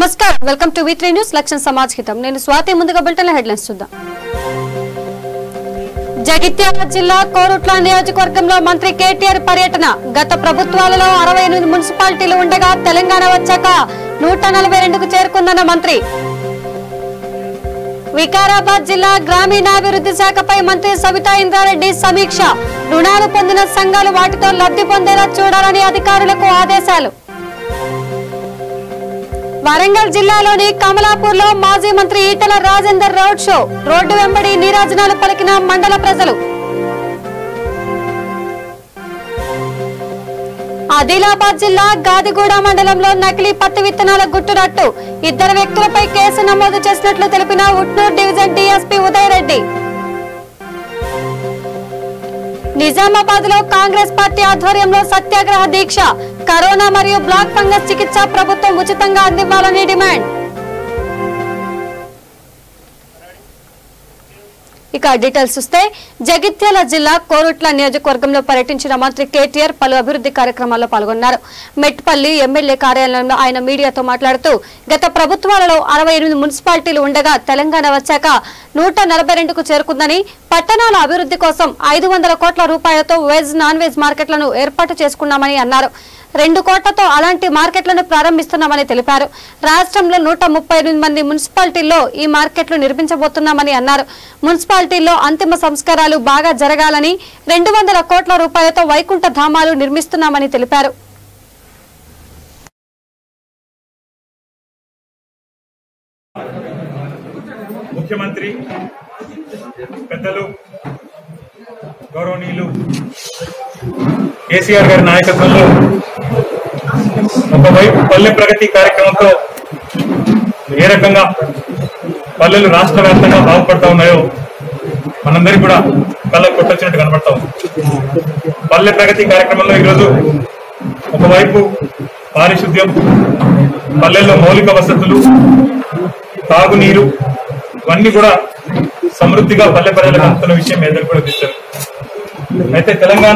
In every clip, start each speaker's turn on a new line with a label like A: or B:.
A: నమస్కారం welcome to V three news లక్ష్యం సమాజ్ హితం నేను స్వాతి ముందుగా బులెటిన్ హెడ్లైన్స్ చూద్దాం జగిత్యాల జిల్లా కోరుట్ల నియోజకవర్గంలో మంత్రి కేటీఆర్ పర్యటన గత ప్రభుత్వాలలో అరవై ఎనిమిది మున్సిపాలిటీలు ఉండగా తెలంగాణ వచ్చాక నూట నలభై రెండుకు చేరుకుందన్న మంత్రి వికారాబాద్ జిల్లా గ్రామీణాభివృద్ధి శాఖపై మంత్రి సబితా ఇంద్రారెడ్డి సమీక్ష రుణాలు పొందిన సంఘాలు వాటితో లబ్ధి పొందేలా చూడాలని అధికారులకు ఆదేశాలు వరంగల్ జిల్లాలోని కమలాపూర్ లో మాజీ మంత్రి Etela Rajender road show road వెంబడి నీరాజనాలు పలికిన మండల ప్రజలు ఆదిలాబాద్ జిల్లా గాదిగూడ మండలంలో నకిలీ పత్తి విత్తనాల గుట్టునట్టు ఇద్దరు వ్యక్తులపై కేసు నమోదు చేసినట్లు తెలిపిన ఉట్నూరు డివిజన్ డీఎస్పీ ఉదయ్ రెడ్డి నిజామాబాద్ లో కాంగ్రెస్ పార్టీ ఆధ్వర్యంలో సత్యాగ్రహ దీక్ష కరోనా మరియు బ్లాక్ ఫంగస్ చికిత్స ప్రభుత్వం ఉచితంగా అందివ్వాలని డిమాండ్ ఇక డీటెయిల్స్ చూస్తే జగిత్యాల జిల్లా కోరుట్ల నియోజకవర్గంలో పర్యటించిన మంత్రి కేటీఆర్ పలు అభివృద్ధి కార్యక్రమాల్లో పాల్గొన్నారు మెట్పల్లి ఎమ్మెల్యే కార్యాలయంలో ఆయన మీడియాతో మాట్లాడుతూ గత ప్రభుత్వాలలో అరవై ఎనిమిది మున్సిపాలిటీలు ఉండగా తెలంగాణ వచ్చాక నూట నలభై రెండుకు చేరుకుందని పట్టణాల అభివృద్ధి కోసం ఐదు వందల కోట్ల రూపాయలతో వెజ్ నాన్ వెజ్ మార్కెట్లను ఏర్పాటు చేసుకున్నామని అన్నారు రెండు కోట్లతో అలాంటి మార్కెట్లను ప్రారంభిస్తున్నామని తెలిపారు రాష్ట్రంలో నూట ముప్పై ఎనిమిది మంది మున్సిపాలిటీల్లో ఈ మార్కెట్లు నిర్మించబోతున్నామని అన్నారు మున్సిపాలిటీల్లో అంతిమ సంస్కారాలు బాగా జరగాలని రెండు వందల కోట్ల రూపాయలతో వైకుంఠ ధామాలు నిర్మిస్తున్నామని తెలిపారు
B: ముఖ్యమంత్రి పెద్దలు గౌరవనీయులు కేసీఆర్ గారి నాయకత్వంలో ఒకవైపు పల్లె ప్రగతి కార్యక్రమంతో ఏ రకంగా పల్లెలు రాష్ట్ర వ్యాప్తంగా బాగుపడతా ఉన్నాయో మనందరికీ కూడా కళ్ళకు కొట్టొచ్చినట్టు కనబడతా ఉంది పల్లె ప్రగతి కార్యక్రమంలో ఈరోజు ఒకవైపు పారిశుద్ధ్యం పల్లెల్లో మౌలిక వసతులు తాగునీరు ఇవన్నీ కూడా సమృద్ధిగా పల్లె ప్రజలకు అందుతున్న విషయం మీ అందరికీ కూడా తెచ్చారు అయితే తెలంగాణ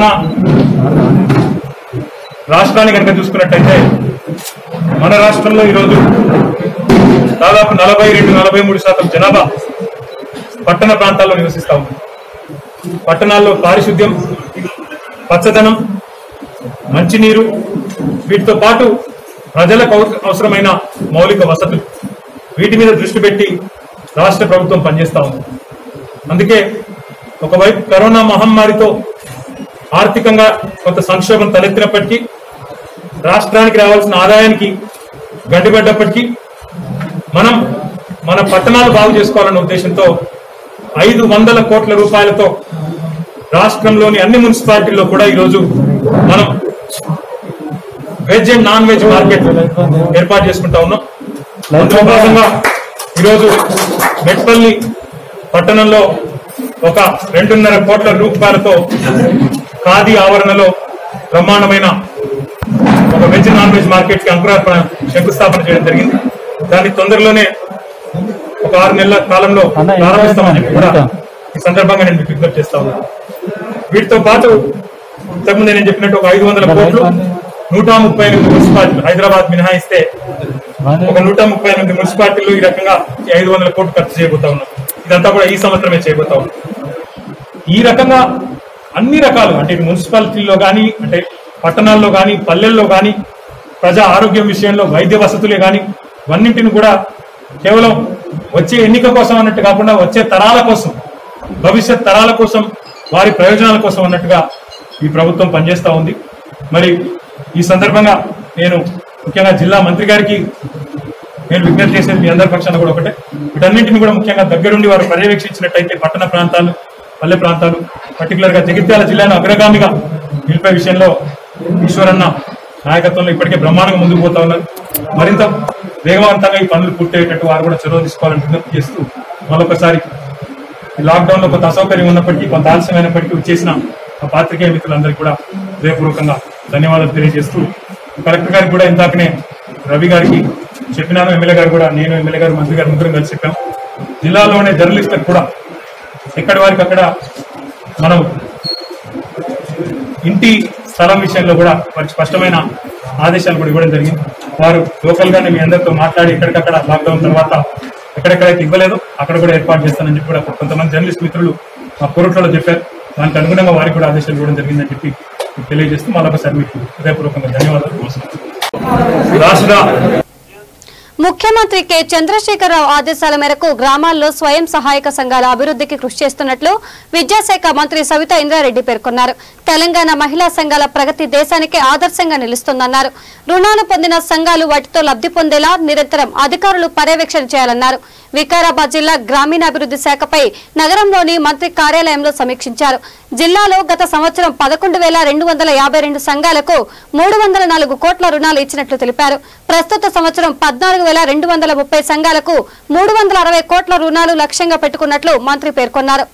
B: రాష్ట్రాన్ని కనుక చూసుకున్నట్టయితే మన రాష్ట్రంలో ఈరోజు దాదాపు నలభై రెండు నలభై మూడు శాతం జనాభా పట్టణ ప్రాంతాల్లో నివసిస్తా ఉంది పట్టణాల్లో పారిశుద్ధ్యం పచ్చదనం మంచినీరు వీటితో పాటు ప్రజలకు అవ- అవసరమైన మౌలిక వసతులు వీటి మీద దృష్టి పెట్టి రాష్ట్ర ప్రభుత్వం పనిచేస్తా ఉంది అందుకే ఒకవైపు కరోనా మహమ్మారితో ఆర్థికంగా కొంత సంక్షోభం తలెత్తినప్పటికీ రాష్ట్రానికి రావాల్సిన ఆదాయానికి గడ్డిపడ్డప్పటికీ మనం మన పట్టణాలు బాగు చేసుకోవాలన్న ఉద్దేశంతో ఐదు వందల కోట్ల రూపాయలతో రాష్ట్రంలోని అన్ని మున్సిపాలిటీల్లో కూడా ఈరోజు మనం veg and non veg market ఏర్పాటు చేసుకుంటా ఉన్నాం అందులో భాగంగా ఈరోజు మెట్పల్లి పట్టణంలో ఒక రెండున్నర కోట్ల రూపాయలతో ఖాదీ ఆవరణలో బ్రహ్మాండమైన ఒక వెజ్ నాన్ వెజ్ మార్కెట్ కి అంకురార్పణ శంకుస్థాపన చేయడం జరిగింది దాన్ని తొందరలోనే ఒక ఆరు నెలల కాలంలో ప్రారంభిస్తామని చెప్పి కూడా ఈ సందర్భంగా నేను మీకు విజ్ఞప్తి చేస్తా ఉన్నాను వీటితో పాటు ఇంతకుముందు నేను చెప్పినట్టు ఒక ఐదు వందల కోట్లు నూట ముప్పై ఎనిమిది మున్సిపాలిటీలు హైదరాబాద్ మినహాయిస్తే ఒక నూట ముప్పై ఎనిమిది మున్సిపాలిటీలు ఈ రకంగా ఈ ఐదు వందల కోట్లు ఖర్చు చేయబోతా ఉన్నాం ఇదంతా కూడా ఈ సంవత్సరమే చేయబోతా ఉన్నాం ఈ రకంగా అన్ని రకాలు అంటే ఇటు మున్సిపాలిటీల్లో కానీ అంటే పట్టణాల్లో కానీ పల్లెల్లో కానీ ప్రజా ఆరోగ్యం విషయంలో వైద్య వసతులే కానీ ఇవన్నింటిని కూడా కేవలం వచ్చే ఎన్నిక కోసం అన్నట్టు కాకుండా వచ్చే తరాల కోసం భవిష్యత్ తరాల కోసం వారి ప్రయోజనాల కోసం అన్నట్టుగా ఈ ప్రభుత్వం పనిచేస్తా ఉంది మరి ఈ సందర్భంగా నేను ముఖ్యంగా జిల్లా మంత్రి గారికి నేను విజ్ఞప్తి చేసేది మీ అందరి పక్షాన కూడా ఒకటే వీటన్నింటిని కూడా ముఖ్యంగా దగ్గరుండి వారు పర్యవేక్షించినట్టయితే పట్టణ ప్రాంతాలు పల్లె ప్రాంతాలు పర్టికులర్ గా జగిత్యాల జిల్లాను అగ్రగామిగా నిలిపే విషయంలో ఈశ్వరన్న నాయకత్వంలో ఇప్పటికే బ్రహ్మాండంగా ముందుకు పోతా ఉన్నారు మరింత వేగవంతంగా ఈ పనులు పూర్తయ్యేటట్టు వారు కూడా చొరవ తీసుకోవాలని విజ్ఞప్తి చేస్తూ మరొకసారి ఈ లాక్డౌన్ లో కొంత అసౌకర్యం ఉన్నప్పటికీ కొంత ఆలస్యమైనప్పటికీ వచ్చేసిన ఆ పాత్రికేయ మిత్రులందరికీ కూడా హృదయపూర్వకంగా ధన్యవాదాలు తెలియజేస్తూ కలెక్టర్ గారికి కూడా ఇందాకనే రవి గారికి చెప్పినాను ఎమ్మెల్యే గారు కూడా నేను ఎమ్మెల్యే గారు మంత్రి గారు ముగ్గురం కలిసి చెప్పాం జిల్లాలోనే జర్నలిస్టులకు కూడా ఎక్కడి వారికి అక్కడ మనం ఇంటి స్థలం విషయంలో కూడా వారికి స్పష్టమైన ఆదేశాలు కూడా ఇవ్వడం జరిగింది వారు లోకల్ గానే మీ అందరితో మాట్లాడి ఎక్కడికక్కడ లాక్డౌన్ తర్వాత ఎక్కడెక్కడైతే ఇవ్వలేదో అక్కడ కూడా ఏర్పాటు చేస్తానని చెప్పి కూడా కొంతమంది జర్నలిస్ట్ మిత్రులు మా కోరుట్లలో చెప్పారు దానికి అనుగుణంగా వారికి కూడా ఆదేశాలు ఇవ్వడం జరిగిందని చెప్పి మీకు తెలియజేస్తూ మరొకసారి మీకు హృదయపూర్వకంగా ధన్యవాదాలు నమస్కారం రాష్ట్ర
A: ముఖ్యమంత్రి కె చంద్రశేఖరరావు ఆదేశాల మేరకు గ్రామాల్లో స్వయం సహాయక సంఘాల అభివృద్ధికి కృషి చేస్తున్నట్లు విద్యాశాఖ మంత్రి సవిత ఇంద్రారెడ్డి పేర్కొన్నారు తెలంగాణ మహిళా సంఘాల ప్రగతి దేశానికే ఆదర్శంగా నిలుస్తోందన్నారు రుణాలు పొందిన సంఘాలు వాటితో లబ్ధి పొందేలా నిరంతరం అధికారులు పర్యవేక్షణ చేయాలన్నారు వికారాబాద్ జిల్లా గ్రామీణాభివృద్ధి శాఖపై నగరంలోని మంత్రి కార్యాలయంలో సమీక్షించారు జిల్లాలో గత సంవత్సరం పదకొండు వేల రెండు వందల యాభై రెండు సంఘాలకు మూడు వందల నాలుగు కోట్ల రుణాలు ఇచ్చినట్లు తెలిపారు ప్రస్తుత సంవత్సరం పద్నాలుగు వేల రెండు వందల ముప్పై సంఘాలకు మూడు వందల అరవై కోట్ల రుణాలు లక్ష్యంగా పెట్టుకున్నట్లు మంత్రి పేర్కొన్నారు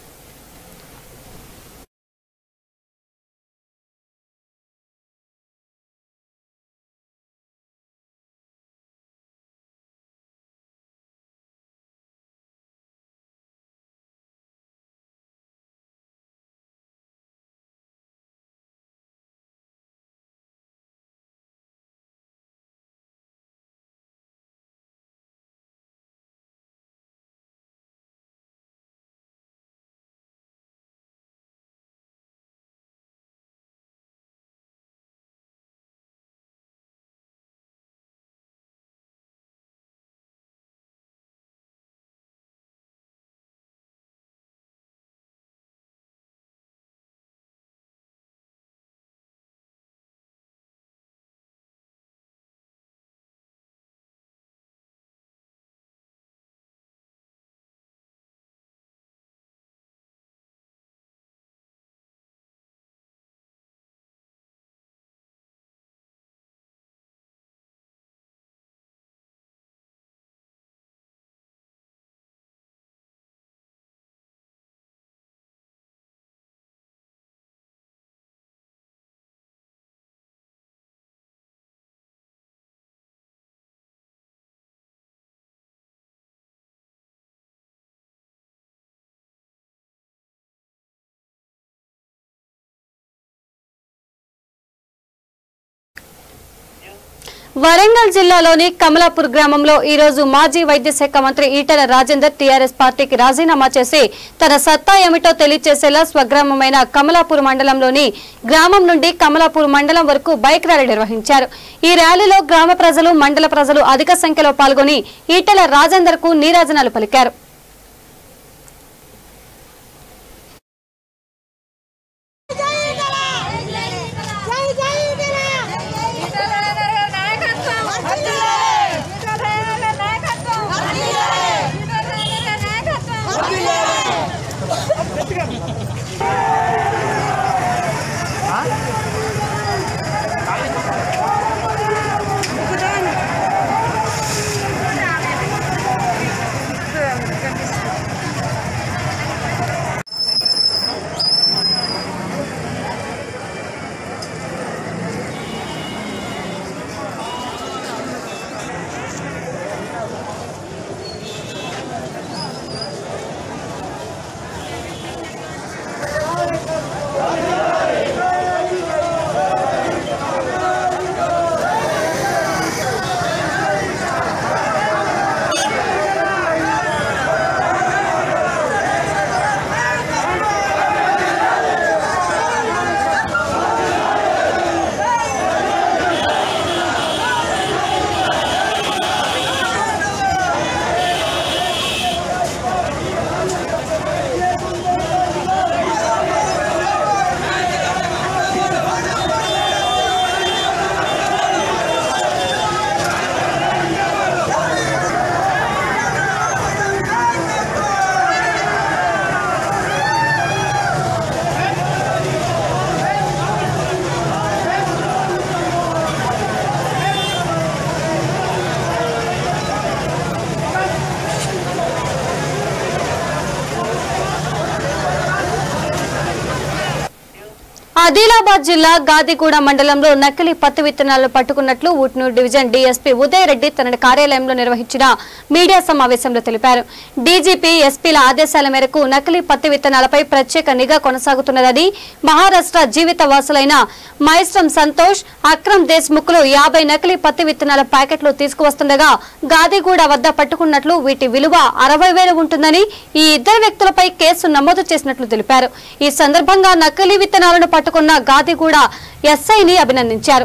A: వరంగల్ జిల్లాలోని కమలాపూర్ గ్రామంలో ఈ రోజు మాజీ వైద్య శాఖ మంత్రి ఈటల రాజేందర్ టీఆర్ఎస్ పార్టీకి రాజీనామా చేసి తన సత్తా ఏమిటో తెలియచేసేలా స్వగ్రామమైన కమలాపూర్ మండలంలోని గ్రామం నుండి కమలాపూర్ మండలం వరకు బైక్ ర్యాలీ నిర్వహించారు ఈ ర్యాలీలో గ్రామ ప్రజలు మండల ప్రజలు అధిక సంఖ్యలో పాల్గొని ఈటల రాజేందర్ కు నీరాజనాలు పలికారు
C: Thank
A: ఆదిలాబాద్ జిల్లా గాదిగూడ మండలంలో నకిలీ పత్తి విత్తనాలు పట్టుకున్నట్లు ఊట్నూరు డివిజన్ డీఎస్పీ ఉదయ్ రెడ్డి తన కార్యాలయంలో నిర్వహించిన మీడియా సమావేశంలో తెలిపారు డీజీపీ ఎస్పీల ఆదేశాల మేరకు నకిలీ పత్తి విత్తనాలపై ప్రత్యేక నిఘా కొనసాగుతున్నదని మహారాష్ట్ర జీవిత వాసులైన మైస్ట్రం సంతోష్ అక్రమ్ దేశ్ముఖ్ లు యాభై నకిలీ పత్తి విత్తనాల ప్యాకెట్లు తీసుకువస్తుండగా గాదిగూడ వద్ద పట్టుకున్నట్లు వీటి విలువ అరవై వేలు ఉంటుందని ఈ ఇద్దరు వ్యక్తులపై కేసు నమోదు చేసినట్లు తెలిపారు ఈ సందర్భంగా నకిలీ విత్తనాలను పట్టుకున్న గాదిగూడ ఎస్ఐని అభినందించారు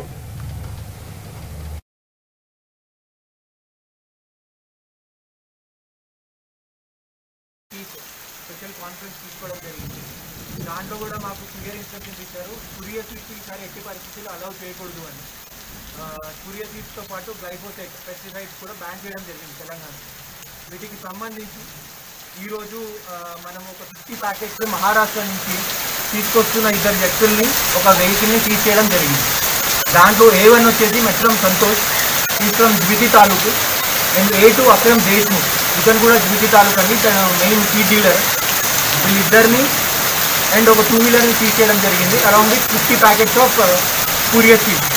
C: స్పెషల్ కాన్ఫరెన్స్ తీసుకోవడం జరిగింది దాంట్లో కూడా మాకు క్లియర్ ఇన్స్ట్రక్షన్స్ ఇచ్చారు కురియర్ సీట్స్ ఈసారి ఎట్టి పరిస్థితుల్లో అలౌ చేయకూడదు అని కురియర్ సీట్స్తో పాటు గ్లైఫోసైట్ పెస్టిసైడ్స్ కూడా బ్యాన్ చేయడం జరిగింది తెలంగాణ వీటికి సంబంధించి ఈరోజు ఆ, మనం ఒక ఫిఫ్టీ ప్యాకెట్స్ మహారాష్ట్ర నుంచి తీసుకొస్తున్న ఇద్దరు వ్యక్తుల్ని ఒక వెహికల్ని సీజ్ చేయడం జరిగింది దాంట్లో ఏ వన్ వచ్చేసి మెట్రం సంతోష్ ఈ from Jiwati taluk and A two Akram Deshmukh ఇతను కూడా జ్వితి తాలూకు అండి తన మెయిన్ సీట్ డీలర్ వీళ్ళిద్దరిని అండ్ ఒక టూ వీలర్ని సీజ్ చేయడం జరిగింది around with fifty packets of courier seed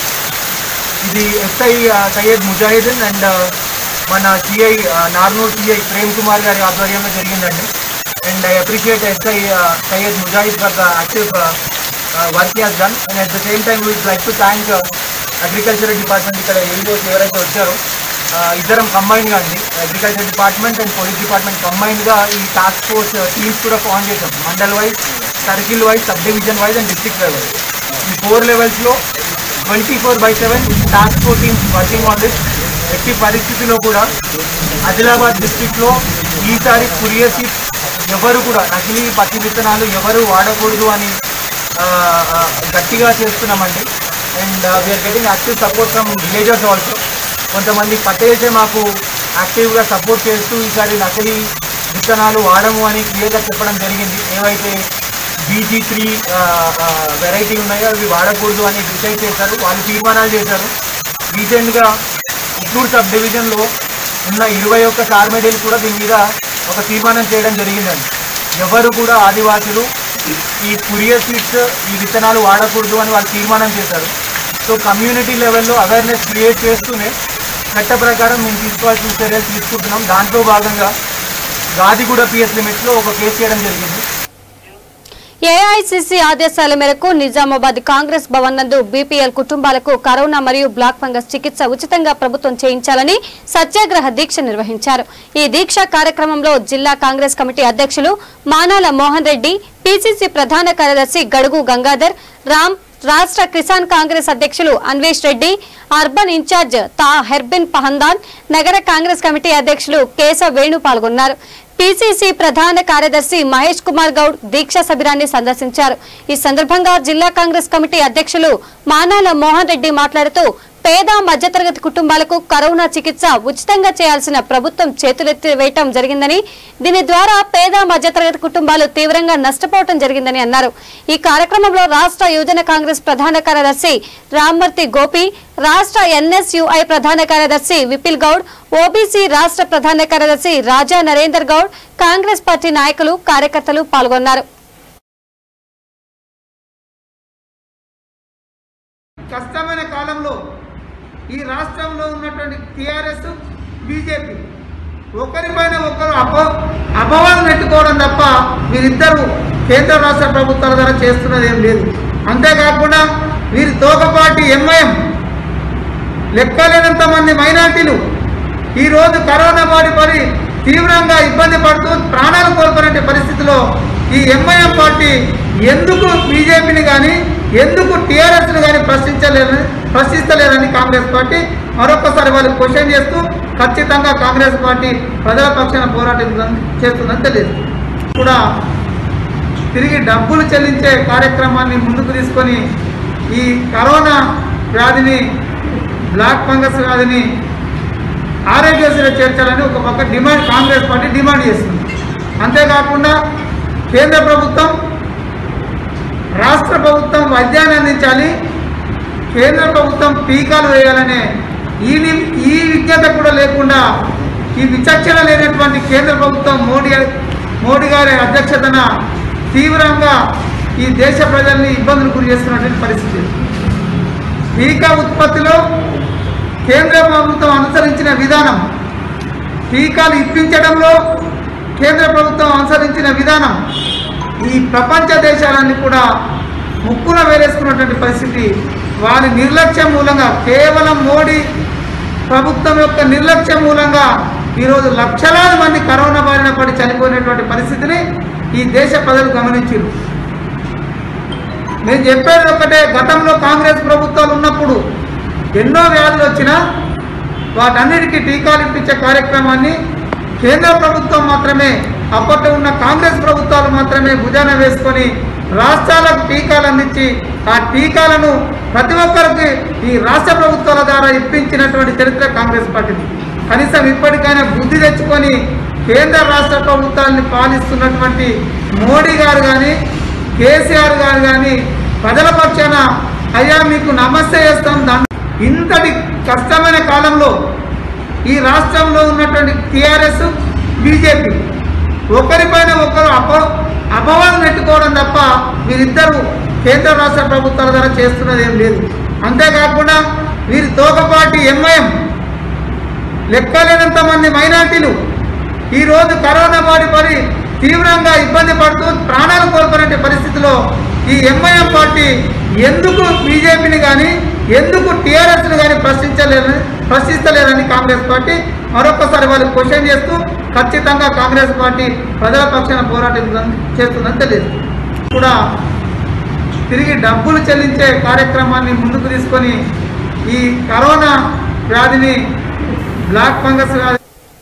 C: ఇది ఎస్ఐ సయ్యద్ ముజాహిదీన్ అండ్ మన సిఐ నార్నూర్ సిఐ ప్రేమ్ కుమార్ గారి ఆధ్వర్యంలో జరిగిందండి and I appreciate SI Syed Mujahid for the active work as done and at the same time we like to thank agriculture department ఇక్కడ ఏరియోస్ ఎవరైతే వచ్చారో uh, ఇద్దరం కంబైన్గా అండి agriculture department and police department కంబైన్గా ఈ టాస్క్ ఫోర్స్ టీమ్స్ కూడా ఫామ్ చేశాం mandal wise circle wise sub division wise and district level ఈ ఫోర్ లెవెల్స్లో twenty four by seven task force teams working on this ఎట్టి పరిస్థితిలో కూడా ఆదిలాబాద్ డిస్ట్రిక్ట్లో ఈసారి కురియసి ఎవరు కూడా నకిలీ పత్తి విత్తనాలు ఎవరు వాడకూడదు అని ఆ, ఆ, గట్టిగా చేస్తున్నామండి and we're getting active support from villagers also కొంతమంది పట్టేసే మాకు యాక్టివ్గా సపోర్ట్ చేస్తూ ఈసారి నకిలీ విత్తనాలు వాడము అని క్లియర్గా చెప్పడం జరిగింది ఏవైతే బీజీ త్రీ వెరైటీ ఉన్నాయో అవి వాడకూడదు అని డిసైడ్ చేశారు వాళ్ళు తీర్మానాలు చేశారు రీసెంట్గా ఉట్నూరు సబ్ డివిజన్లో ఉన్న ఇరవై ఒక్క కార్మెడీలు కూడా దీని మీద ఒక తీర్మానం చేయడం జరిగిందండి ఎవరు కూడా ఆదివాసులు ఈ కురియర్ సీట్స్ ఈ విత్తనాలు వాడకూడదు అని వాళ్ళు తీర్మానం చేశారు సో కమ్యూనిటీ లెవెల్లో అవేర్నెస్ క్రియేట్ చేస్తూనే చట్ట ప్రకారం మేము తీసుకోవాల్సిన చర్యలు తీసుకుంటున్నాం దాంట్లో భాగంగా గాదిగూడ పిఎస్ లిమిట్స్లో ఒక కేసు చేయడం జరిగింది
A: ఏఐసిసి ఆదేశాల మేరకు నిజామాబాద్ కాంగ్రెస్ భవన్ నందు బీపీఎల్ కుటుంబాలకు కరోనా మరియు బ్లాక్ ఫంగస్ చికిత్స ఉచితంగా ప్రభుత్వం చేయించాలని సత్యాగ్రహ దీక్ష నిర్వహించారు ఈ దీక్ష కార్యక్రమంలో జిల్లా కాంగ్రెస్ కమిటీ అధ్యక్షులు మానాల మోహన్ రెడ్డి పిసిసి ప్రధాన కార్యదర్శి గడుగు గంగాధర్ రామ్ రాష్ట్ర కిసాన్ కాంగ్రెస్ అధ్యక్షులు అన్వేష్ రెడ్డి అర్బన్ ఇన్ఛార్జ్ తా హెర్బిన్ పహందాన్ నగర కాంగ్రెస్ కమిటీ అధ్యక్షులు కేశ వేణు పాల్గొన్నారు పిసిసి ప్రధాన కార్యదర్శి మహేష్ కుమార్ గౌడ్ దీక్ష శిబిరాన్ని సందర్శించారు ఈ సందర్భంగా జిల్లా కాంగ్రెస్ కమిటీ అధ్యక్షులు మానాల మోహన్ రెడ్డి మాట్లాడుతూ పేద మధ్యతరగతి కుటుంబాలకు కరోనా చికిత్స ఉచితంగా చేయాల్సిన ప్రభుత్వం చేతులెత్తి వేయటం జరిగిందని దీని ద్వారా పేద మధ్యతరగతి కుటుంబాలు తీవ్రంగా నష్టపోవటం జరిగిందని అన్నారు ఈ కార్యక్రమంలో రాష్ట్ర యువజన కాంగ్రెస్ ప్రధాన కార్యదర్శి రామ్మూర్తి గోపి రాష్ట్ర ఎన్ఎస్యుఐ ప్రధాన కార్యదర్శి విపిల్ గౌడ్ ఓబీసీ రాష్ట్ర ప్రధాన కార్యదర్శి రాజా నరేందర్ గౌడ్ కాంగ్రెస్ పార్టీ నాయకులు కార్యకర్తలు పాల్గొన్నారు
D: కష్టమైన కాలంలో ఈ రాష్ట్రంలో ఉన్నటువంటి టీఆర్ఎస్ బీజేపీ ఒకరిపైన ఒకరు అప అపవాదం నెట్టుకోవడం తప్ప వీరిద్దరూ కేంద్ర రాష్ట్ర ప్రభుత్వాల ద్వారా చేస్తున్నది ఏం లేదు అంతేకాకుండా వీరి తోకపాటి ఎంఐఎం లెక్కలేనంత మంది మైనార్టీలు ఈరోజు కరోనా బారి పడి తీవ్రంగా ఇబ్బంది పడుతూ ప్రాణాలు కోల్పోయిన పరిస్థితిలో ఈ ఎంఐఎం పార్టీ ఎందుకు బీజేపీని కానీ ఎందుకు టీఆర్ఎస్ని కానీ ప్రశ్నించలేరని ప్రశ్నిస్తలేరని కాంగ్రెస్ పార్టీ మరొకసారి వాళ్ళు క్వశ్చన్ చేస్తూ ఖచ్చితంగా కాంగ్రెస్ పార్టీ ప్రజల పక్షాన పోరాటం చేస్తుందని తెలియదు కూడా తిరిగి డబ్బులు చెల్లించే కార్యక్రమాన్ని ముందుకు తీసుకొని ఈ కరోనా వ్యాధిని బ్లాక్ ఫంగస్ వ్యాధిని ఆరోగ్యశ్రీలో చేర్చాలని ఒక పక్క డిమాండ్ కాంగ్రెస్ పార్టీ డిమాండ్ చేస్తుంది అంతేకాకుండా కేంద్ర ప్రభుత్వం రాష్ట్ర ప్రభుత్వం వైద్యాన్ని అందించాలి కేంద్ర ప్రభుత్వం టీకాలు వేయాలనే ఈ ని- ఈ విజ్ఞత కూడా లేకుండా ఈ విచక్షణ లేనటువంటి కేంద్ర ప్రభుత్వం మోడీ మోడీ గారి అధ్యక్షతన తీవ్రంగా ఈ దేశ ప్రజల్ని ఇబ్బందులు గురి చేస్తున్నటువంటి పరిస్థితి టీకా ఉత్పత్తిలో కేంద్ర ప్రభుత్వం అనుసరించిన విధానం టీకాలు ఇప్పించడంలో కేంద్ర ప్రభుత్వం అనుసరించిన విధానం ఈ ప్రపంచ దేశాలన్నీ కూడా ముక్కున వేరేసుకున్నటువంటి పరిస్థితి వారి నిర్లక్ష్యం మూలంగా కేవలం మోడీ ప్రభుత్వం యొక్క నిర్లక్ష్యం మూలంగా ఈరోజు లక్షలాది మంది కరోనా బారిన పడి చనిపోయినటువంటి పరిస్థితిని ఈ దేశ ప్రజలు గమనించారు నేను చెప్పేది ఒకటే గతంలో కాంగ్రెస్ ప్రభుత్వాలు ఉన్నప్పుడు ఎన్నో వ్యాధులు వచ్చినా వాటన్నిటికీ టీకాలు ఇప్పించే కార్యక్రమాన్ని కేంద్ర ప్రభుత్వం మాత్రమే అప్పట్లో ఉన్న కాంగ్రెస్ ప్రభుత్వాలు మాత్రమే భుజాన వేసుకొని రాష్ట్రాలకు టీకాలు అందించి ఆ టీకాలను ప్రతి ఒక్కరికి ఈ రాష్ట్ర ప్రభుత్వాల ద్వారా ఇప్పించినటువంటి చరిత్ర కాంగ్రెస్ పార్టీది కనీసం ఇప్పటికైనా బుద్ధి తెచ్చుకొని కేంద్ర రాష్ట్ర ప్రభుత్వాన్ని పాలిస్తున్నటువంటి మోడీ గారు కానీ కేసీఆర్ గారు కానీ ప్రజల పక్షాన అయ్యా మీకు నమస్తే చేస్తాం దాన్ని ఇంతటి కష్టమైన కాలంలో ఈ రాష్ట్రంలో ఉన్నటువంటి టీఆర్ఎస్ బీజేపీ ఒకరిపైన ఒకరు అప అపవాదం నెట్టుకోవడం తప్ప వీరిద్దరూ కేంద్ర రాష్ట్ర ప్రభుత్వాల ద్వారా చేస్తున్నది ఏం లేదు అంతేకాకుండా వీరి తోకపాటి ఎంఐఎం లెక్కలేనంత మంది మైనార్టీలు ఈరోజు కరోనా బారి పడి తీవ్రంగా ఇబ్బంది పడుతూ ప్రాణాలు కోల్పోయిన పరిస్థితిలో ఈ ఎంఐఎం పార్టీ ఎందుకు బీజేపీని కానీ ఎందుకు టీఆర్ఎస్ని కానీ ప్రశ్నించలేరని ప్రశ్నిస్తలేరని కాంగ్రెస్ పార్టీ మరొకసారి వాళ్ళు క్వశ్చన్ చేస్తూ ఖచ్చితంగా కాంగ్రెస్ పార్టీ ప్రజల పక్షాన పోరాటం చేస్తుందని తెలియదు కూడా తిరిగి డబ్బులు చెల్లించే కార్యక్రమాన్ని ముందుకు తీసుకొని ఈ కరోనా వ్యాధిని బ్లాక్ ఫంగస్ వ్యాధి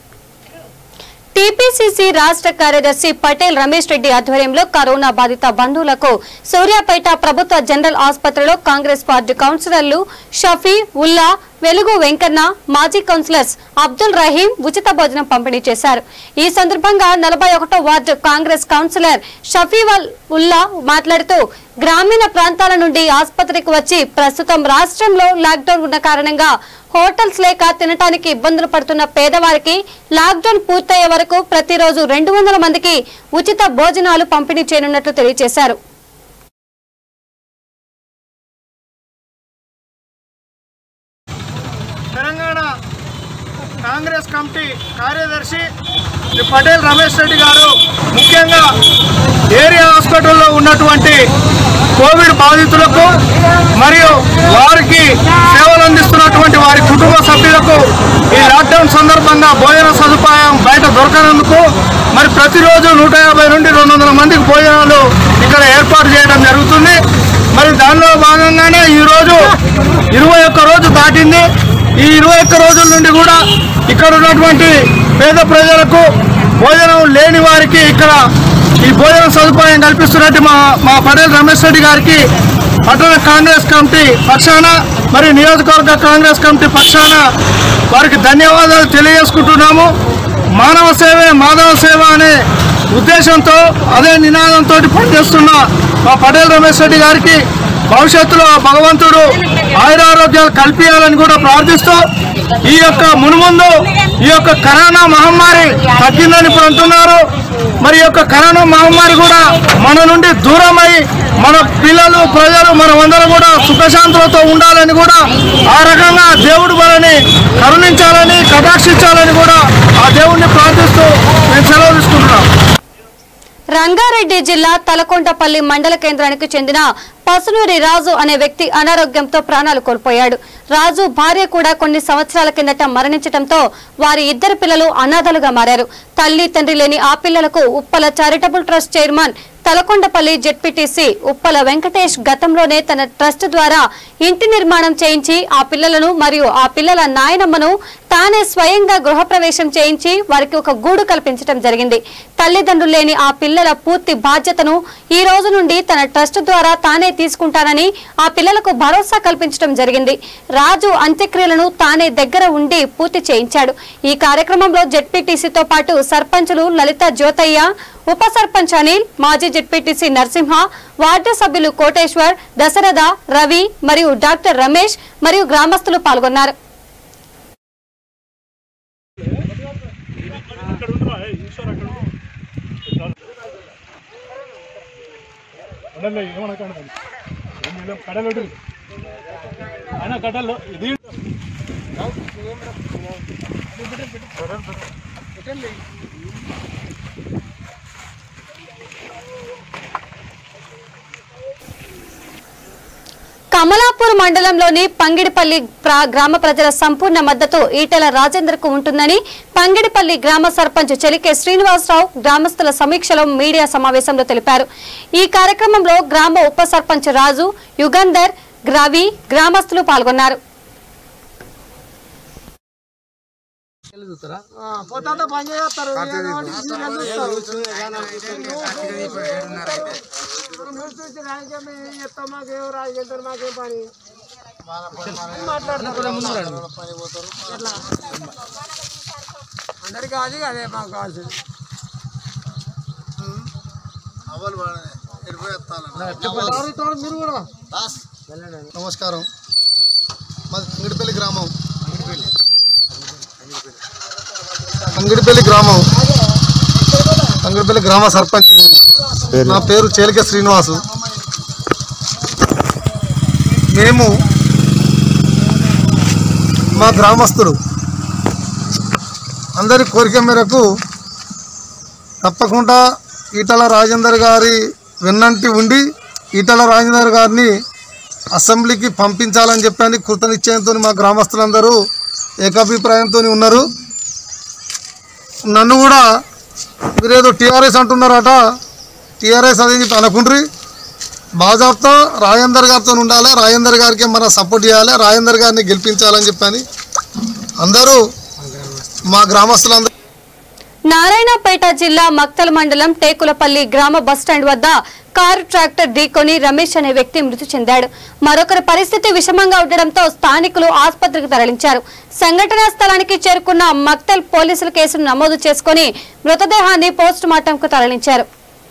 A: టీపీసీసీ రాష్ట్ర కార్యదర్శి పటేల్ రమేష్ రెడ్డి ఆధ్వర్యంలో కరోనా బాధిత బంధువులకు సూర్యాపేట ప్రభుత్వ జనరల్ ఆసుపత్రిలో కాంగ్రెస్ పార్టీ కౌన్సిలర్లు షఫీ ఉల్లా వెలుగు వెంకన్న మాజీ కౌన్సిలర్స్ అబ్దుల్ రహీం ఉచిత భోజనం పంపిణీ చేశారు ఈ సందర్భంగా నలభై ఒకటో వార్డు కాంగ్రెస్ కౌన్సిలర్ షఫీవల్ ఉల్లా మాట్లాడుతూ గ్రామీణ ప్రాంతాల నుండి ఆసుపత్రికి వచ్చి ప్రస్తుతం రాష్ట్రంలో లాక్డౌన్ ఉన్న కారణంగా హోటల్స్ లేక తినటానికి ఇబ్బందులు పడుతున్న పేదవారికి లాక్డౌన్ పూర్తయ్యే వరకు ప్రతిరోజు రెండు వందల మందికి ఉచిత భోజనాలు పంపిణీ చేయనున్నట్లు తెలియజేశారు
E: తెలంగాణ కాంగ్రెస్ కమిటీ కార్యదర్శి శ్రీ పటేల్ రమేష్ రెడ్డి గారు ముఖ్యంగా ఏరియా హాస్పిటల్లో ఉన్నటువంటి కోవిడ్ బాధితులకు మరియు వారికి సేవలు అందిస్తున్నటువంటి వారి కుటుంబ సభ్యులకు ఈ లాక్డౌన్ సందర్భంగా భోజన సదుపాయం బయట దొరకనందుకు మరి ప్రతిరోజు నూట యాభై నుండి రెండు వందల మందికి భోజనాలు ఇక్కడ ఏర్పాటు చేయడం జరుగుతుంది మరి దానిలో భాగంగానే ఈరోజు ఇరవై ఒక్క రోజు దాటింది ఈ ఇరవై ఒక్క రోజుల నుండి కూడా ఇక్కడ ఉన్నటువంటి పేద ప్రజలకు భోజనం లేని వారికి ఇక్కడ ఈ భోజన సదుపాయం కల్పిస్తున్నట్టు మా మా పటేల్ రమేష్ రెడ్డి గారికి పట్టణ కాంగ్రెస్ కమిటీ పక్షాన మరి నియోజకవర్గ కాంగ్రెస్ కమిటీ పక్షాన వారికి ధన్యవాదాలు తెలియజేసుకుంటున్నాము మానవ సేవే మాధవ సేవ అనే ఉద్దేశంతో అదే నినాదంతో పనిచేస్తున్న మా పటేల్ రమేష్ రెడ్డి గారికి భవిష్యత్తులో భగవంతుడు ఆయురారోగ్యాలు కల్పించాలని కూడా ప్రార్థిస్తూ ఈ యొక్క మునుముందు ఈ యొక్క కరోనా మహమ్మారి తగ్గిందని ఇప్పుడు అంటున్నారు మరి ఈ యొక్క కరోనా మహమ్మారి కూడా మన నుండి దూరమై మన పిల్లలు ప్రజలు మనమందరం కూడా సుఖశాంతులతో ఉండాలని కూడా ఆ రకంగా దేవుడు మనని కరుణించాలని కటాక్షించాలని కూడా ఆ దేవుణ్ణి ప్రార్థిస్తూ నేను సెలవు తీసుకుంటున్నాను
A: రంగారెడ్డి జిల్లా తలకొండపల్లి మండల కేంద్రానికి చెందిన పసునూరి రాజు అనే వ్యక్తి అనారోగ్యంతో ప్రాణాలు కోల్పోయాడు రాజు భార్య కూడా కొన్ని సంవత్సరాల కిందట మరణించడంతో వారి ఇద్దరు పిల్లలు అనాథలుగా మారారు తల్లి తండ్రి లేని ఆ పిల్లలకు Uppala charitable trust chairman Talakondapalli ZPTC Uppala Venkatesh గతంలోనే తన ట్రస్ట్ ద్వారా ఇంటి నిర్మాణం చేయించి ఆ పిల్లలను మరియు ఆ పిల్లల నాయనమ్మను తానే స్వయంగా గృహప్రవేశం చేయించి వారికి ఒక గూడు కల్పించడం జరిగింది తల్లిదండ్రులు లేని ఆ పిల్లల పూర్తి బాధ్యతను ఈ రోజు నుండి తన ట్రస్ట్ ద్వారా తానే తీసుకుంటానని ఆ పిల్లలకు భరోసా కల్పించడం జరిగింది రాజు అంత్యక్రియలను తానే దగ్గర ఉండి పూర్తి చేయించాడు ఈ కార్యక్రమంలో జెడ్పీటీసీతో పాటు సర్పంచులు లలిత జ్యోతయ్య ఉప సర్పంచ్ అనిల్ మాజీ జెడ్పీటీసీ నరసింహ వార్డు సభ్యులు కోటేశ్వర్ దశరథ రవి మరియు డాక్టర్ రమేష్ మరియు గ్రామస్తులు పాల్గొన్నారు
B: కడల్లో ఏమనకండి కడలు ఆయన కడల్లో ఇది
A: కమలాపూర్ మండలంలోని పంగిడిపల్లి ప్రా- గ్రామ ప్రజల సంపూర్ణ మద్దతు ఈటెల రాజేందర్ కు ఉంటుందని పంగిడిపల్లి గ్రామ సర్పంచ్ చెలికే శ్రీనివాసరావు గ్రామస్తుల సమీక్షలో మీడియా సమావేశంలో తెలిపారు ఈ కార్యక్రమంలో గ్రామ ఉప సర్పంచ్ రాజు యుగంధర్ గ్రావి గ్రామస్తులు పాల్గొన్నారు
E: పోతా పని చేస్తారు చెప్తాం మాకేం రాజకీయ మాకేం పని అందరికి అది అదే మాకు కావాల్సింది మీరు కూడా
F: నమస్కారం మాది అంగిడిపల్లి గ్రామం అంగిడిపల్లి గ్రామం అంగిడిపల్లి గ్రామ సర్పంచ్ నేను. నా పేరు చేలిక శ్రీనివాసు మేము మా గ్రామస్తులు అందరి కోరిక మేరకు తప్పకుండా ఈటల రాజేందర్ గారి వెన్నంటి ఉండి ఈటల రాజేందర్ గారిని అసెంబ్లీకి పంపించాలని చెప్పని కృత నిశ్చయంతో మా గ్రామస్తులందరూ ఏకాభిప్రాయంతో ఉన్నారు నన్ను కూడా మీరేదో టీఆర్ఎస్ అంటున్నారట టీఆర్ఎస్ అదే చెప్పి అనుకుండ్రి బాజాబ్తో రాజేందర్ గారితో ఉండాలి రాజేందర్ గారికి మనం సపోర్ట్ చేయాలి రాజేందర్ గారిని గెలిపించాలని చెప్పని అందరూ మా గ్రామస్తులందరూ
A: నారాయణపేట జిల్లా మక్తల్ మండలం టేకులపల్లి గ్రామ బస్టాండ్ వద్ద కారు ట్రాక్టర్ ఢీకొని రమేష్ అనే వ్యక్తి మృతి చెందాడు మరొకరి పరిస్థితి విషమంగా ఉండడంతో స్థానికులు ఆసుపత్రికి తరలించారు సంఘటనా స్థలానికి చేరుకున్న మక్తల్ పోలీసులు కేసును నమోదు చేసుకుని మృతదేహాన్ని పోస్ట్ మార్టంకు తరలించారు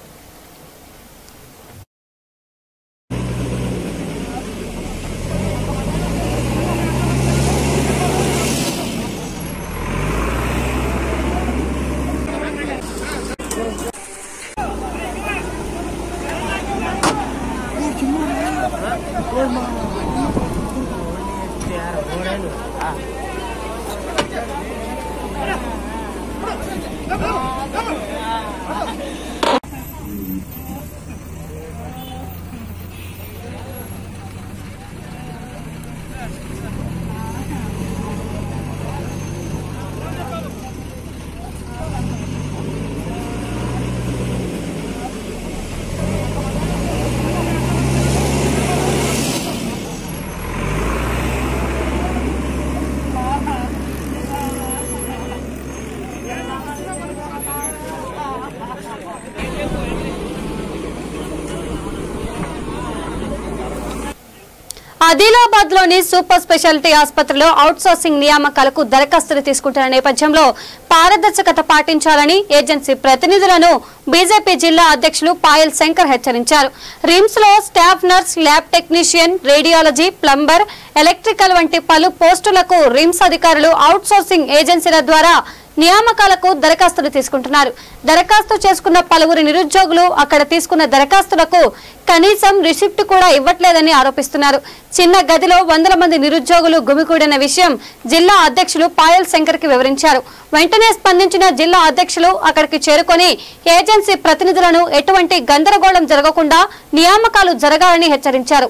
A: ఆదిలాబాద్ లోని సూపర్ స్పెషాలిటీ ఆసుపత్రిలో అవుట్సోర్సింగ్ నియామకాలకు దరఖాస్తులు తీసుకుంటున్న నేపథ్యంలో పారదర్శకత పాటించాలని ఏజెన్సీ ప్రతినిధులను బీజేపీ జిల్లా అధ్యక్షులు పాయల్ శంకర్ హెచ్చరించారు రిమ్స్ లో staff nurse lab technician radiology plumber electrical వంటి పలు పోస్టులకు రిమ్స్ అధికారులు అవుట్సోర్సింగ్ ఏజెన్సీల ద్వారా నియామకాలకు దరఖాస్తులు తీసుకుంటున్నారు దరఖాస్తు చేసుకున్న పలువురు నిరుద్యోగులు అక్కడ తీసుకున్న దరఖాస్తులకు కనీసం రిసిప్ట్ కూడా ఇవ్వట్లేదని ఆరోపిస్తున్నారు చిన్న గదిలో వందల మంది నిరుద్యోగులు గుమికూడిన విషయం జిల్లా అధ్యక్షులు పాయల్ శంకర్ కి వివరించారు వెంటనే స్పందించిన జిల్లా అధ్యక్షులు అక్కడికి చేరుకొని ఏజెన్సీ ప్రతినిధులను ఎటువంటి గందరగోళం జరగకుండా నియామకాలు జరగాలని హెచ్చరించారు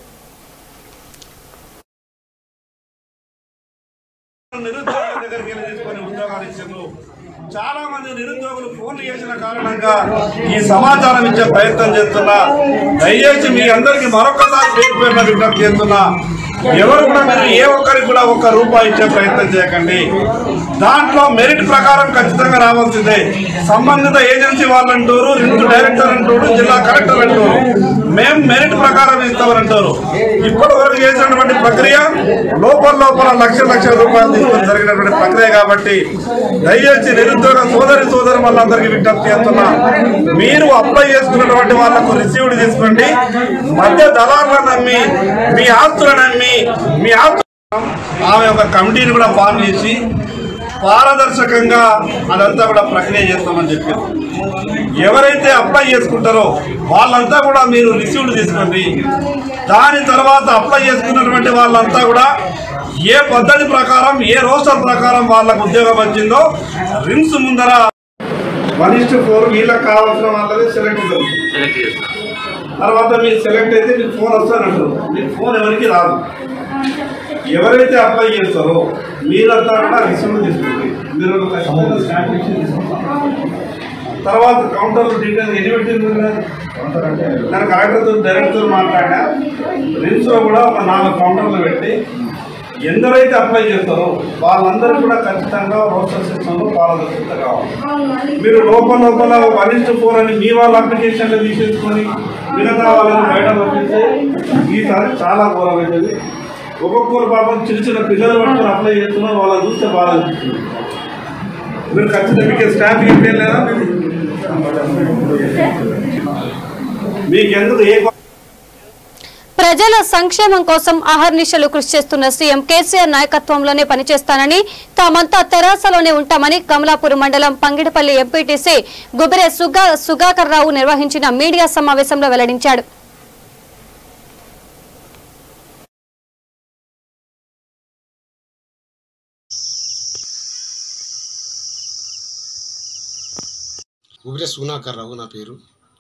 G: నిరుద్యోగుల దగ్గరికి వెళ్ళి తీసుకొని ఉద్యోగాలు ఇచ్చిండ్రు చాలా మంది నిరుద్యోగులు ఫోన్లు చేసిన కారణంగా ఈ సమాచారం ఇచ్చే ప్రయత్నం చేస్తున్నా దయచేసి మీ అందరికి మరొకసారి పేరు పేరున విజ్ఞప్తి చేస్తున్నా ఎవరు కూడా మీరు ఏ ఒక్కరికి కూడా ఒక్క రూపాయి ఇచ్చే ప్రయత్నం చేయకండి దాంట్లో మెరిట్ ప్రకారం ఖచ్చితంగా రావాల్సిందే సంబంధిత ఏజెన్సీ వాళ్ళు అంటారు రింగ్ డైరెక్టర్ అంటారు జిల్లా కలెక్టర్ అంటారు మేము మెరిట్ ప్రకారం ఇస్తామని అంటారు ఇప్పటి వరకు చేసినటువంటి ప్రక్రియ లోపల లోపల లక్ష లక్షల రూపాయలు తీసుకొని జరిగినటువంటి ప్రక్రియ కాబట్టి దయచేసి నిరుద్యోగ సోదరి సోదరు వాళ్ళందరికీ విజ్ఞప్తి చేస్తున్నా మీరు అప్లై చేసుకున్నటువంటి వాళ్ళకు రిసీవ్డ్ తీసుకోండి మధ్య దళారులను నమ్మి మీ ఆస్తులను నమ్మి మీ ఆస్తు ఆమె ఒక కమిటీని కూడా ఫామ్ చేసి పారదర్శకంగా అదంతా కూడా ప్రక్రియ చేస్తామని చెప్పారు ఎవరైతే అప్లై చేసుకుంటారో వాళ్ళంతా కూడా మీరు రిసీవ్డ్ తీసుకోండి దాని తర్వాత అప్లై చేసుకున్నటువంటి వాళ్ళంతా కూడా ఏ పద్ధతి ప్రకారం ఏ రోస్టర్ ప్రకారం వాళ్ళకు ఉద్యోగం వచ్చిందో రిమ్స్ ముందర వన్ ఇస్ ఫోర్ వీళ్ళకి కావాల్సిన వాళ్ళది సెలెక్ట్ అవుతుంది తర్వాత మీరు సెలెక్ట్ అయితే మీకు ఫోన్ వస్తానంటారు మీకు ఫోన్ ఎవరికి రాదు ఎవరైతే అప్లై చేస్తారో మీరంతా కూడా రిసీవ్ తీసుకోండి మీరు ఒక ఖచ్చితంగా స్టాంప్ ఇచ్చి తీసుకుంటారు. తర్వాత కౌంటర్ డీటెయిల్ ఎన్ని పెట్టింది నేను కలెక్టర్తో డైరెక్టర్ మాట్లాడా రిమ్స్ లో కూడా ఒక నాలుగు కౌంటర్లు పెట్టి ఎందరైతే అప్లై చేస్తారో వాళ్ళందరూ కూడా ఖచ్చితంగా రోస్టర్ సిస్టంలో పారదర్శకత కావాలి మీరు లోపల లోపల వన్ ఇస్ ఫోర్ అని మీ వాళ్ళ అప్లికేషన్లు తీసేసుకొని మిగతా వాళ్ళని బయట పంపిస్తే ఈసారి చాలా ఘోరం అవుతుంది ఒక్కొక్కరు పాపం చిన్న చిన్న పిల్లలు పట్టుకొని అప్లై చేస్తున్నారు వాళ్ళని చూస్తే బాగా అనిపిస్తుంది మీరు ఖచ్చితంగా మీకు స్టాంప్ ఇంకేం లేదా మీకు ఎందుకు ఏ
A: ప్రజల సంక్షేమం కోసం అహర్నిశలు కృషి చేస్తున్న సీఎం కేసీఆర్ నాయకత్వంలోనే పనిచేస్తానని తామంతా తెరాసలోనే ఉంటామని కమలాపూర్ మండలం పంగిడిపల్లి ఎంపీటీసీ గుబిరే సుగా సుగాకర్ రావు నిర్వహించిన మీడియా సమావేశంలో వెల్లడించాడు
H: ఉగ్రే సునాకర్ రావు నా పేరు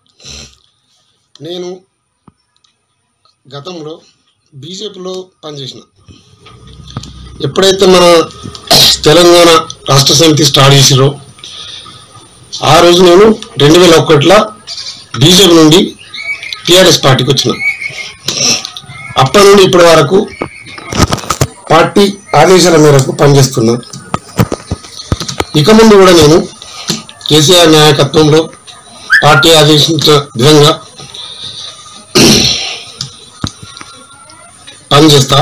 H: నేను గతంలో బీజేపీలో పనిచేసిన ఎప్పుడైతే మన తెలంగాణ రాష్ట్ర సమితి స్టార్ట్ చేసిరో ఆ రోజు నేను రెండు వేల ఒకటిలో బీజేపీ నుండి టీఆర్ఎస్ పార్టీకి వచ్చిన అప్పటి నుండి ఇప్పటి వరకు పార్టీ ఆదేశాల మేరకు పనిచేస్తున్నా ఇక ముందు కూడా నేను కేసీఆర్ నాయకత్వంలో పార్టీ ఆదేశించిన విధంగా పనిచేస్తా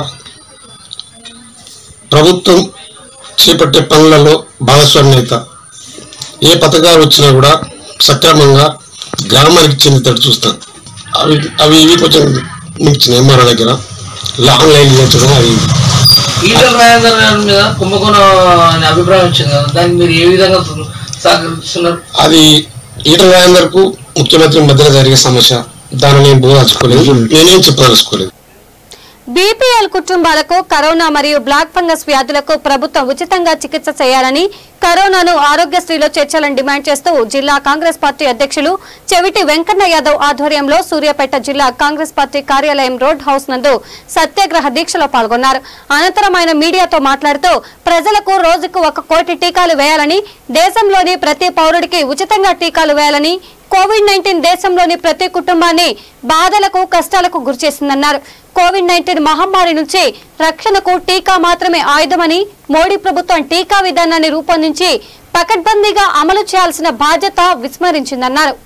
H: ప్రభుత్వం చేపట్టే పనులలో భాగస్వామ్యత ఏ పథకాలు వచ్చినా కూడా సక్రమంగా గ్రామానికి చెందేటట్టు చూస్తాను అవి అవి ఇవి కొంచెం మించినాయి మన దగ్గర లాంగ్ లైన్ చేర్చడం అవి ఇవి.
I: ఈటల రాజేందర్ గారి మీద కుంభకోణం అనే అభిప్రాయం వచ్చింది కదా దాన్ని మీరు ఏ విధంగా సహకరిస్తున్నారు
H: అది ఈటల రాజేందర్కు ముఖ్యమంత్రి మధ్యలో జరిగే సమస్య దాన్ని నేను బోదాచుకోలేదు నేనేం చెప్పదలుచుకోలేదు
A: బీపీఎల్ కుటుంబాలకు కరోనా మరియు బ్లాక్ ఫంగస్ వ్యాధులకు ప్రభుత్వం ఉచితంగా చికిత్స చేయాలని కరోనాను ఆరోగ్యశ్రీలో చేర్చాలని డిమాండ్ చేస్తూ జిల్లా కాంగ్రెస్ పార్టీ అధ్యక్షులు చెవిటి వెంకన్న యాదవ్ ఆధ్వర్యంలో సూర్యాపేట జిల్లా కాంగ్రెస్ పార్టీ కార్యాలయం రోడ్ హౌస్ నందు సత్యాగ్రహ దీక్షలో పాల్గొన్నారు అనంతరం ఆయన మీడియాతో మాట్లాడుతూ ప్రజలకు రోజుకు ఒక కోటి టీకాలు వేయాలని దేశంలోని ప్రతి పౌరుడికి ఉచితంగా టీకాలు వేయాలని కోవిడ్ నైన్టీన్ దేశంలోని ప్రతి కుటుంబాన్ని బాధలకు కష్టాలకు గురిచేసిందన్నారు కోవిడ్ నైన్టీన్ మహమ్మారి నుంచి రక్షణకు టీకా మాత్రమే ఆయుధమని మోడీ ప్రభుత్వం టీకా విధానాన్ని రూపొందించి పకడ్బందీగా అమలు చేయాల్సిన బాధ్యత విస్మరించిందన్నారు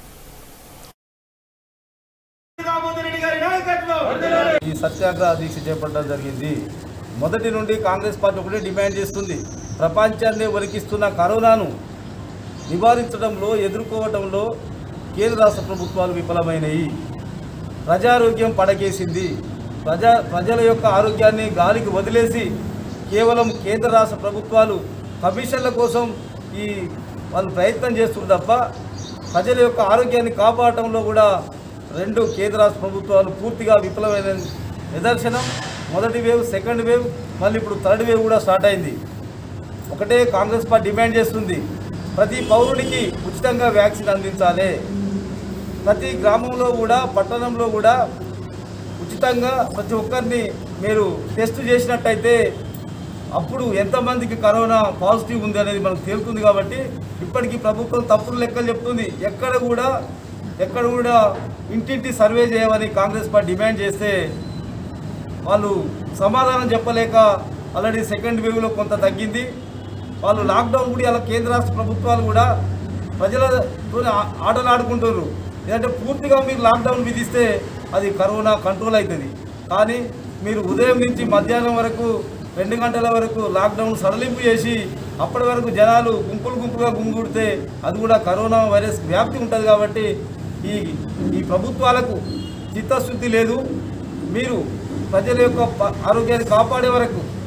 J: ఈ సత్యాగ్రహ దీక్ష చేపట్టడం జరిగింది మొదటి నుండి కాంగ్రెస్ పార్టీ ఒకటే డిమాండ్ చేస్తుంది ప్రపంచాన్ని వణికిస్తున్న కరోనాను నివారించడంలో ఎదుర్కోవటంలో కేంద్ర రాష్ట్ర ప్రభుత్వాలు విఫలమైనవి ప్రజారోగ్యం పడకేసింది ప్రజా ప్రజల యొక్క ఆరోగ్యాన్ని గాలికి వదిలేసి కేవలం కేంద్ర రాష్ట్ర ప్రభుత్వాలు కమిషన్ల కోసం ఈ వాళ్ళు ప్రయత్నం చేస్తున్నారు తప్ప ప్రజల యొక్క ఆరోగ్యాన్ని కాపాడటంలో కూడా రెండు కేంద్ర రాష్ట్ర ప్రభుత్వాలు పూర్తిగా విఫలమైన నిదర్శనం మొదటి వేవ్ సెకండ్ వేవ్ మళ్ళీ ఇప్పుడు థర్డ్ వేవ్ కూడా స్టార్ట్ అయింది ఒకటే కాంగ్రెస్ పార్టీ డిమాండ్ చేస్తుంది ప్రతి పౌరుడికి ఉచితంగా వ్యాక్సిన్ అందించాలి ప్రతి గ్రామంలో కూడా పట్టణంలో కూడా ఉచితంగా ప్రతి ఒక్కరిని మీరు టెస్ట్ చేసినట్టయితే అప్పుడు ఎంతమందికి కరోనా పాజిటివ్ ఉంది అనేది మనకు తేలుతుంది కాబట్టి ఇప్పటికీ ప్రభుత్వం తప్పుడు లెక్కలు చెప్తుంది ఎక్కడ కూడా ఎక్కడ కూడా ఇంటింటి సర్వే చేయమని కాంగ్రెస్ పార్టీ డిమాండ్ చేస్తే వాళ్ళు సమాధానం చెప్పలేక ఆల్రెడీ సెకండ్ వేవ్లో కొంత తగ్గింది వాళ్ళు లాక్డౌన్ కూడా ఇలా కేంద్ర రాష్ట్ర ప్రభుత్వాలు కూడా ప్రజలతో ఆటలు ఆడుకుంటున్నారు ఏంటంటే పూర్తిగా మీరు లాక్డౌన్ విధిస్తే అది కరోనా కంట్రోల్ అవుతుంది కానీ మీరు ఉదయం నుంచి మధ్యాహ్నం వరకు రెండు గంటల వరకు లాక్డౌన్ సడలింపు చేసి అప్పటి వరకు జనాలు గుంపులు గుంపులుగా గుంగుడితే అది కూడా కరోనా వైరస్ వ్యాప్తి ఉంటుంది కాబట్టి ఈ ఈ ప్రభుత్వాలకు చిత్తశుద్ధి లేదు మీరు ప్రజల యొక్క ప- ఆరోగ్యాన్ని కాపాడే వరకు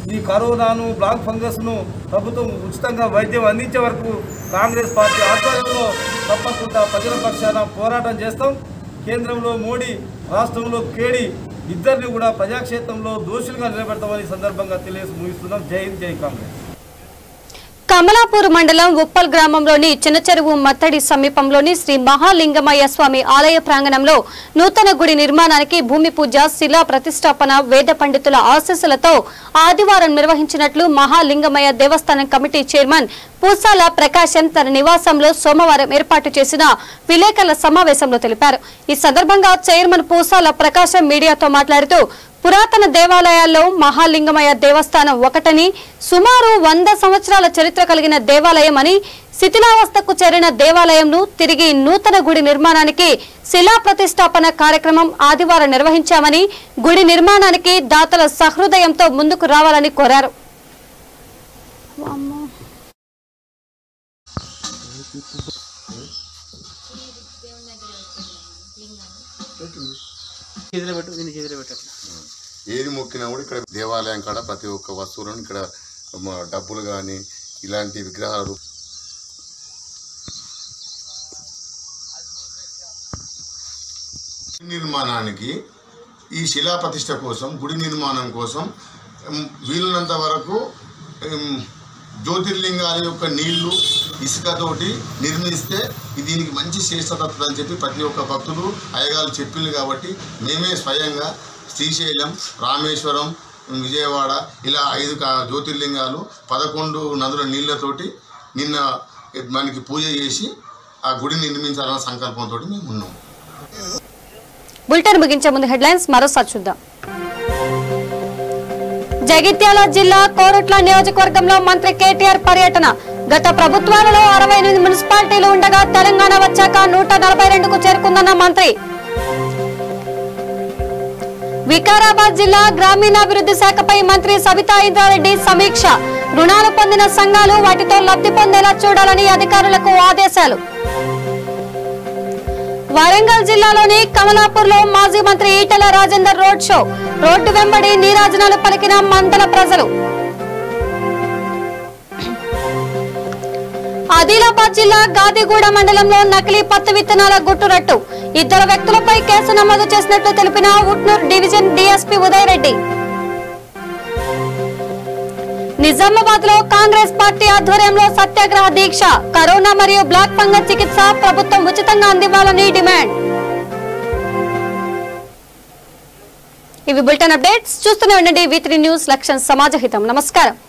J: ఈ కరోనాను బ్లాక్ ఫంగస్ను ప్రభుత్వం ఉచితంగా వైద్యం అందించే వరకు కాంగ్రెస్ పార్టీ ఆధ్వర్యంలో తప్పకుండా ప్రజల పక్షాన పోరాటం చేస్తాం కేంద్రంలో మోడీ రాష్ట్రంలో కేడి ఇద్దరిని కూడా ప్రజాక్షేత్రంలో దోషులుగా నిలబెడతామని ఈ సందర్భంగా తెలియజేసి ముగిస్తున్నాం జై హింద్ జై కాంగ్రెస్
A: కమలాపూర్ మండలం ఉప్పల్ గ్రామంలోని చిన్న చెరువు మత్తడి సమీపంలోని శ్రీ మహాలింగమయ్య స్వామి ఆలయ ప్రాంగణంలో నూతన గుడి నిర్మాణానికి భూమి పూజ శిలా ప్రతిష్టాపన వేద పండితుల ఆశీస్సులతో ఆదివారం నిర్వహించినట్లు మహాలింగమయ్య దేవస్థానం కమిటీ చైర్మన్ పూసాల ప్రకాశం తన నివాసంలో సోమవారం ఏర్పాటు చేసిన విలేకరుల సమావేశంలో తెలిపారు ఈ సందర్భంగా చైర్మన్ పూసాల ప్రకాశం మీడియాతో మాట్లాడుతూ పురాతన దేవాలయాల్లో మహాలింగమయ్య దేవస్థానం ఒకటని సుమారు వంద సంవత్సరాల చరిత్ర కలిగిన దేవాలయం అని శిథిలావస్థకు చేరిన దేవాలయంను తిరిగి నూతన గుడి నిర్మాణానికి శిలా ప్రతిష్టాపన కార్యక్రమం ఆదివారం నిర్వహించామని గుడి నిర్మాణానికి దాతల సహృదయంతో ముందుకు రావాలని కోరారు
C: చేతిలో పెట్టు దీన్ని చేతిలో పెట్టట్లా
K: ఏది మొక్కినా కూడా ఇక్కడ దేవాలయం కాడ ప్రతి ఒక్క వస్తువులను ఇక్కడ మ, డబ్బులు కానీ ఇలాంటి విగ్రహాలు నిర్మాణానికి ఈ శిలా ప్రతిష్ట కోసం గుడి నిర్మాణం కోసం ఉమ్, వీలున్నంత వరకు ఉమ్, జ్యోతిర్లింగాల యొక్క నీళ్లు ఇసుకతోటి నిర్మిస్తే ఇది దీనికి మంచి శ్రేష్టతత్వం అని చెప్పి ప్రతి ఒక్క భక్తులు అయ్యగారు చెప్పింది కాబట్టి మేమే స్వయంగా శ్రీశైలం రామేశ్వరం విజయవాడ ఇలా ఐదు కా- జ్యోతిర్లింగాలు పదకొండు నదుల నీళ్లతోటి నిన్న మనకి పూజ చేసి ఆ గుడిని నిర్మించాలన్న సంకల్పంతో మేము ఉన్నాం
A: బులెటిన్ ముగించే ముందు హెడ్లైన్స్ మరోసారి చూద్దాం జగిత్యాల జిల్లా కోరుట్ల నియోజకవర్గంలో మంత్రి కేటీఆర్ పర్యటన గత ప్రభుత్వాలలో అరవై ఎనిమిది మున్సిపాలిటీలు ఉండగా తెలంగాణ వచ్చాక నూట నలభై రెండుకు చేరుకుందన్న మంత్రి వికారాబాద్ జిల్లా గ్రామీణాభివృద్ధి శాఖపై మంత్రి సబితా ఇంద్రారెడ్డి సమీక్ష రుణాలు పొందిన సంఘాలు వాటితో లబ్ధి పొందేలా చూడాలని అధికారులకు ఆదేశాలు వరంగల్ జిల్లాలోని కమలాపూర్ లో మాజీ మంత్రి Etela Rajender road show road వెంబడి నీరాజనాలు పలికిన మందల ప్రజలు ఆదిలాబాద్ జిల్లా గాదిగూడ మండలంలో నకిలీ పత్తి విత్తనాల గుట్టురట్టు ఇద్దరు వ్యక్తులపై కేసు నమోదు చేసినట్లు తెలిపిన ఉట్నూర్ డివిజన్ డీఎస్పీ ఉదయ్ రెడ్డి నిజామాబాద్ లో కాంగ్రెస్ పార్టీ ఆధ్వర్యంలో సత్యాగ్రహ దీక్ష కరోనా మరియు బ్లాక్ ఫంగస్ చికిత్స ప్రభుత్వం ఉచితంగా అందివ్వాలని డిమాండ్ ఇవి బులెటిన్ అప్డేట్స్ చూస్తూనే ఉండండి వి న్యూస్ లక్ష్యం సమాజహితం నమస్కారం